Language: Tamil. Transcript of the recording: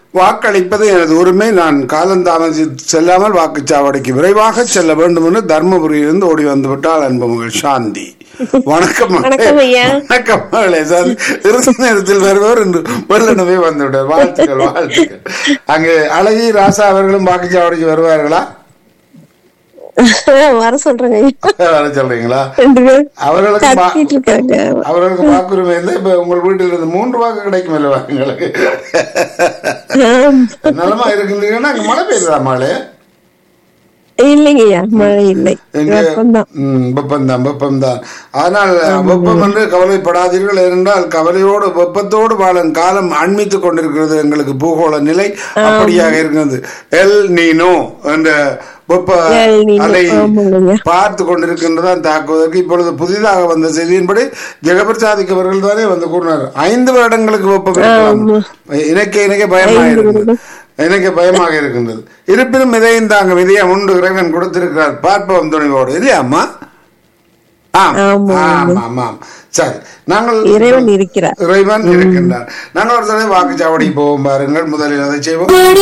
வாக்களிப்பது எனது உரிமை நான் காலந்தாமசி செல்லாமல் வாக்குச்சாவடிக்கு விரைவாக செல்ல வேண்டும் என்று தர்மபுரியிலிருந்து ஓடி வந்து விட்டால் அன்பு மகள் சாந்தி வணக்கம் மகளே. வணக்கம் ஐயா. வணக்கம் மகளே சாந்தி இறுதி நேரத்தில் வருபவர் என்று வெள்ளனவே வந்து விட்டார் வாழ்த்துக்கள் வாழ்த்துக்கள் அங்கே அழகி ராசா அவர்களும் வாக்குச்சாவடிக்கு வருவார்களா வர சொல்றேங்க ஐயா வர சொல்றீங்களா ரெண்டு பேரும் அவர்களுக்கு வா- கத்திட்டு இருக்காங்க அவர்களுக்கு வாக்குரிமை இருந்தா இப்ப உங்கள் வீட்டில் இருந்து மூன்று வாக்கு கிடைக்கும் இல்லவா எங்களுக்கு ஆம். நலமா இருக்கின்றீங்கன்னா அங்க மழை பெய்யுதா மழை இல்லைங்க ஐயா மழை இல்லை எங்க வெப்பம்தான் ம், வெப்பம்தான் வெப்பம்தான் ஆனால் வெப்பம் என்று கவலைப்படாதீர்கள் ஏனென்றால் கவலையோடு வெப்பத்தோடு வாழும் காலம் அண்மித்துக் கொண்டிருக்கிறது எங்களுக்கு பூகோள நிலை அப்படியாக இருக்கிறது எல் நீனோ என்ற வெப்ப El Nino, அலை ஆமாங்கய்யா. பார்த்து கொண்டிருக்கின்றதான் தாக்குவதற்கு இப்பொழுது புதிதாக வந்த செய்தியின்படி ஜெகபிரசாதிக் அவர்கள் தானே வந்து கூறினார் ஐந்து வருடங்களுக்கு வெப்பம் இருக்கலாம் இணைக்க இணைக்க பயமாக இருந்தது எனக்கு பயமாக இருக்கின்றது இருப்பினும் இதையும் தாங்க விதியம் உண்டு இறைவன் கொடுத்திருக்கிறார் பார்ப்போம் துணிவோடு இல்லையாம்மா ஆம் ஆமா, ஆம் ஆமாம் ஆம் சரி நாங்கள் இறைவன் இருக்கிறார் இறைவன் இருக்கின்றார் நாங்கள் ஒரு தடவை வாக்குச்சாவடி போவோம் பாருங்கள் முதலில் அதை செய்வோம்